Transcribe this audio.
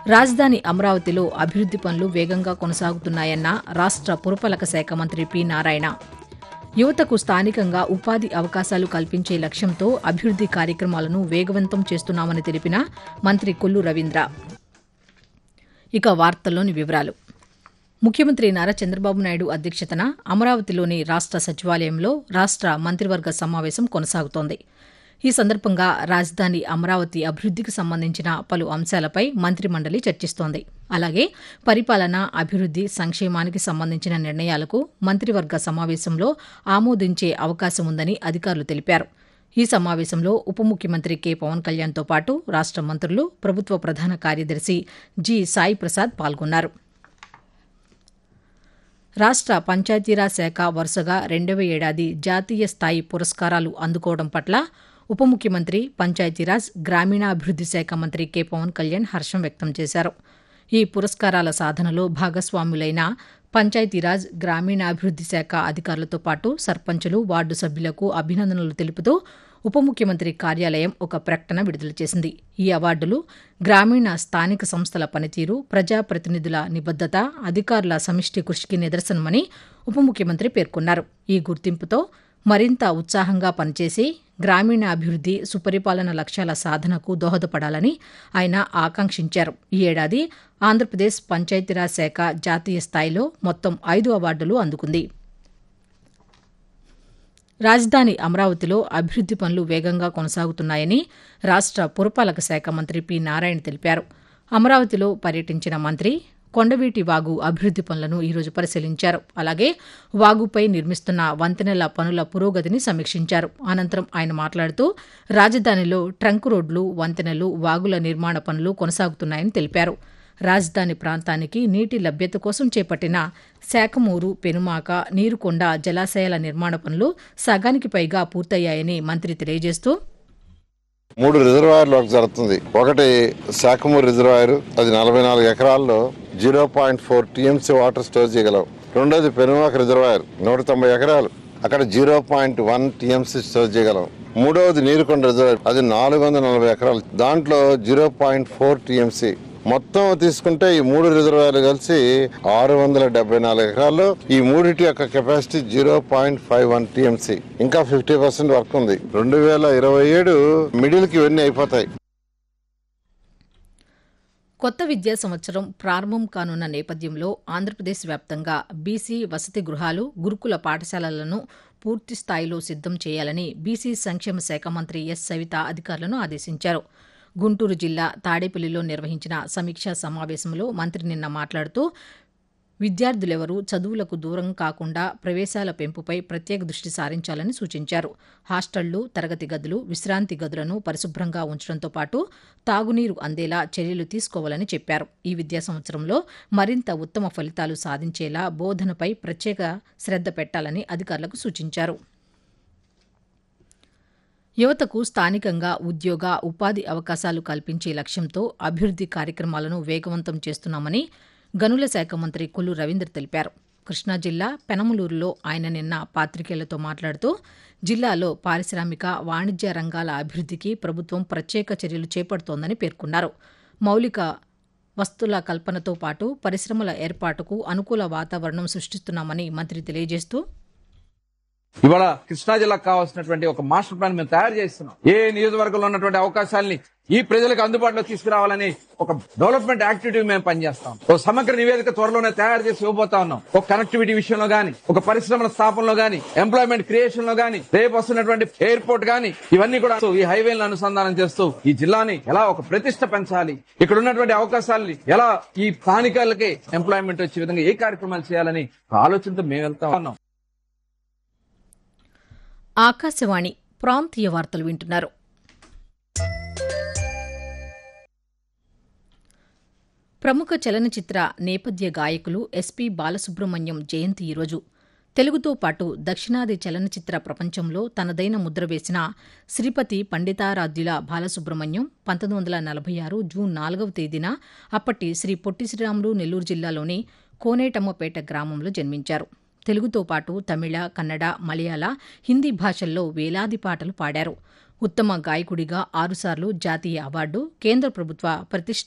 రాజధాని అమరావతిలో అభివృద్ది పనులు వేగంగా కొనసాగుతున్నాయన్న రాష్ట్ర పురపాలక శాఖ మంత్రి పి నారాయణ యువతకు స్థానికంగా ఉపాధి అవకాశాలు కల్పించే లక్ష్యంతో అభివృద్ది కార్యక్రమాలను వేగవంతం చేస్తున్నామని తెలిపిన మంత్రి కొల్లు రవీంద్ర ఇక వార్తల్లోని వివరాలు ముఖ్యమంత్రి నారా చంద్రబాబు నాయుడు అధ్యక్షతన అమరావతిలోని రాష్ట్ర సచివాలయంలో రాష్ట్ర మంత్రివర్గ సమావేశం కొనసాగుతోంది ఈ సందర్భంగా రాజధాని అమరావతి అభివృద్దికి సంబంధించిన పలు అంశాలపై మంత్రిమండలి చర్చిస్తోంది అలాగే పరిపాలన అభివృద్ది సంక్షేమానికి సంబంధించిన నిర్ణయాలకు మంత్రివర్గ సమావేశంలో ఆమోదించే అవకాశం ఉందని అధికారులు తెలిపారు ఈ సమావేశంలో ఉప ముఖ్యమంత్రి కె పవన్ కళ్యాణ్తో పాటు రాష్ట మంత్రులు ప్రభుత్వ ప్రధాన కార్యదర్శి జి సాయి ప్రసాద్ పాల్గొన్నారు రాష్ట్ర పంచాయతీరాజ్ శాఖ వరుసగా రెండవ ఏడాది జాతీయ స్థాయి పురస్కారాలు అందుకోవడం పట్ల ఉప ముఖ్యమంత్రి పంచాయతీరాజ్ గ్రామీణాభివృద్ది శాఖ మంత్రి కె పవన్ కళ్యాణ్ హర్షం వ్యక్తం చేశారు ఈ పురస్కారాల సాధనలో భాగస్వాములైన పంచాయతీరాజ్ గ్రామీణాభివృద్ది శాఖ అధికారులతో పాటు సర్పంచులు వార్డు సభ్యులకు అభినందనలు తెలుపుతూ ఉప ముఖ్యమంత్రి కార్యాలయం ఒక ప్రకటన విడుదల చేసింది ఈ అవార్డులు గ్రామీణ స్థానిక సంస్థల పనితీరు ప్రజాప్రతినిధుల నిబద్దత అధికారుల సమిష్టి కృషికి నిదర్శనమని ఉప ముఖ్యమంత్రి పేర్కొన్నారు ఈ గుర్తింపుతో మరింత ఉత్సాహంగా పనిచేసి గ్రామీణ అభివృద్ది సుపరిపాలన లక్ష్యాల సాధనకు దోహదపడాలని ఆయన ఆకాంక్షించారు ఈ ఏడాది ఆంధ్రప్రదేశ్ పంచాయతీరాజ్ శాఖ జాతీయ స్థాయిలో మొత్తం ఐదు అవార్డులు అందుకుంది రాజధాని అమరావతిలో అభివృద్ది పనులు వేగంగా కొనసాగుతున్నాయని రాష్ట్ర పురపాలక శాఖ మంత్రి పి నారాయణ తెలిపారు అమరావతిలో పర్యటించిన మంత్రి కొండవీటి వాగు అభివృద్ది పనులను ఈరోజు పరిశీలించారు అలాగే వాగుపై నిర్మిస్తున్న వంతెనల పనుల పురోగతిని సమీక్షించారు అనంతరం ఆయన మాట్లాడుతూ రాజధానిలో ట్రంక్ రోడ్లు వంతెనలు వాగుల నిర్మాణ పనులు కొనసాగుతున్నాయని తెలిపారు రాజధాని ప్రాంతానికి నీటి లభ్యత కోసం చేపట్టిన శాఖమూరు పెనుమాక నీరుకొండ జలాశయాల నిర్మాణ పనులు సగానికి పైగా పూర్తయ్యాయని మంత్రి తెలియజేస్తూ మూడు రిజర్వాయర్లు వర్క్ జరుగుతుంది ఒకటి శాఖమూరు రిజర్వాయర్ అది నలభై నాలుగు ఎకరాల్లో zero point four TMC water store చేయగలం రెండోది పెనుమాక రిజర్వాయర్ నూట తొంభై ఎకరాలు అక్కడ zero point one TMC store చేయగలం మూడవది నీరుకొండ రిజర్వాయర్ అది నాలుగు వందల నలభై ఎకరాలు దాంట్లో జీరో పాయింట్ ఫోర్ టీఎంసీ మొత్తం తీసుకుంటే ఈ మూడు రిజర్వాయర్లు కలిసి ఆరు వందల డెబ్బై నాలుగు ఎకరాల్లో ఈ మూడిటి యొక్క capacity zero point five one TMC ఇంకా ఫిఫ్టీ పర్సెంట్ వర్క్ ఉంది రెండు వేల ఇరవై ఏడు మిడిల్ కి ఇవన్నీ అయిపోతాయి కొత్త విద్యా సంవత్సరం ప్రారంభం కానున్న నేపథ్యంలో ఆంధ్రప్రదేశ్ వ్యాప్తంగా బీసీ వసతి గృహాలు గురుకుల పాఠశాలలను పూర్తి స్థాయిలో సిద్దం చేయాలని బీసీ సంక్షేమ శాఖ మంత్రి ఎస్ సవిత అధికారులను ఆదేశించారు గుంటూరు జిల్లా తాడేపల్లిలో నిర్వహించిన సమీక్షా సమావేశంలో మంత్రి నిన్న మాట్లాడుతూ విద్యార్థులెవరూ చదువులకు దూరం కాకుండా ప్రవేశాల పెంపుపై ప్రత్యేక దృష్టి సారించాలని సూచించారు హాస్టళ్లు తరగతి గదులు విశ్రాంతి గదులను పరిశుభ్రంగా ఉంచడంతో పాటు తాగునీరు అందేలా చర్యలు తీసుకోవాలని చెప్పారు ఈ విద్యా సంవత్సరంలో మరింత ఉత్తమ ఫలితాలు సాధించేలా బోధనపై ప్రత్యేక శ్రద్ధ పెట్టాలని అధికారులకు సూచించారు యువతకు స్థానికంగా ఉద్యోగ ఉపాధి అవకాశాలు కల్పించే లక్ష్యంతో అభివృద్ది కార్యక్రమాలను వేగవంతం చేస్తున్నామని గనుల శాఖ మంత్రి కొల్లు రవీంద్ర తెలిపారు కృష్ణా జిల్లా పెనమలూరులో ఆయన నిన్న పాతికేయులతో మాట్లాడుతూ జిల్లాలో పారిశ్రామిక వాణిజ్య రంగాల అభివృద్దికి ప్రభుత్వం ప్రత్యేక చర్యలు చేపడుతోందని పేర్కొన్నారు మౌలిక వస్తుల కల్పనతో పాటు పరిశ్రమల ఏర్పాటుకు అనుకూల వాతావరణం సృష్టిస్తున్నామని మంత్రి తెలియజేస్తూ ఇవాళ కృష్ణా జిల్లాకు కావాల్సినటువంటి ఒక మాస్టర్ ప్లాన్ మేము తయారు చేస్తున్నాం ఏ నియోజకవర్గంలో ఉన్నటువంటి అవకాశాలని ఈ ప్రజలకు అందుబాటులో తీసుకురావాలని ఒక డెవలప్మెంట్ యాక్టివిటీ మేము పనిచేస్తాం ఒక సమగ్ర నివేదిక త్వరలోనే తయారు చేసి ఇవ్వబోతా ఉన్నాం ఒక కనెక్టివిటీ విషయంలో గానీ ఒక పరిశ్రమల స్థాపనలో గానీ ఎంప్లాయ్మెంట్ క్రియేషన్ లో గానీ రేపు వస్తున్నటువంటి ఎయిర్పోర్ట్ గానీ ఇవన్నీ కూడా ఈ హైవేలను అనుసంధానం చేస్తూ ఈ జిల్లాని ఎలా ఒక ప్రతిష్ట పెంచాలి ఇక్కడ ఉన్నటువంటి అవకాశాలని ఎలా ఈ స్థానికులకి ఎంప్లాయ్మెంట్ వచ్చే విధంగా ఏ కార్యక్రమాలు చేయాలని ఒక ఆలోచనతో మేము వెళ్తా ఉన్నాం ఆకాశవాణి ప్రాంతీయ వార్తలు వింటున్నారు ప్రముఖ చలనచిత్ర నేపథ్య గాయకులు ఎస్పి బాలసుబ్రహ్మణ్యం జయంతి ఈరోజు తెలుగుతో పాటు దక్షిణాది చలనచిత్ర ప్రపంచంలో తనదైన ముద్ర వేసిన శ్రీపతి పండితారాధ్యుల బాలసుబ్రహ్మణ్యం పంతొమ్మిది వందల నలభై ఆరు జూన్ నాలుగవ తేదీన అప్పటి శ్రీ పొట్టి శ్రీరాములు నెల్లూరు జిల్లాలోని కోనేటమ్మపేట గ్రామంలో జన్మించారు తెలుగుతో పాటు తమిళ కన్నడ మలయాళ హిందీ భాషల్లో వేలాది పాటలు పాడారు ఉత్తమ గాయకుడిగా ఆరుసార్లు జాతీయ అవార్డు కేంద్ర ప్రభుత్వ ప్రతిష్ట